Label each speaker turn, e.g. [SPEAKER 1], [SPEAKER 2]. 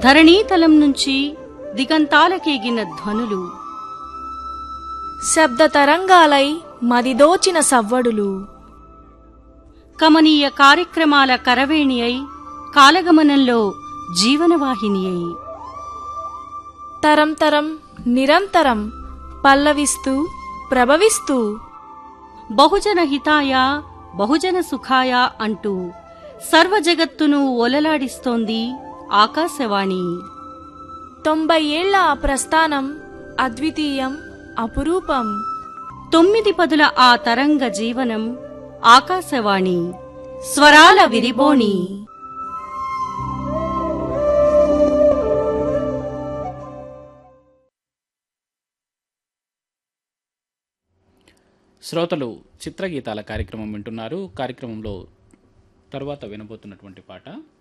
[SPEAKER 1] ధరణీతలం నుంచి దిగంతాలకేగిన ధ్వనులు
[SPEAKER 2] శబ్ద తరంగాలై మదిదోచిన సవ్వడులు
[SPEAKER 1] కమనీయ కార్యక్రమాల కరవేణి అయి కాలగమనంలో జీవనవాహిని అయి
[SPEAKER 2] తరం తరం నిరంతరం పల్లవిస్తూ ప్రభవిస్తూ
[SPEAKER 1] బహుజన హితాయ బహుజన సుఖాయ అంటూ సర్వజగత్తును ఒలలాడిస్తోంది ఆకాశవాణి
[SPEAKER 2] తొంభై ఏళ్ల ఆ ప్రస్థానం అద్వితీయం అపురూపం
[SPEAKER 1] తొమ్మిది పదుల ఆ తరంగ జీవనం ఆకాశవాణి స్వరాల విరిబోణి
[SPEAKER 3] శ్రోతలు చిత్రగీతాల కార్యక్రమం వింటున్నారు కార్యక్రమంలో తరువాత వినబోతున్నటువంటి పాట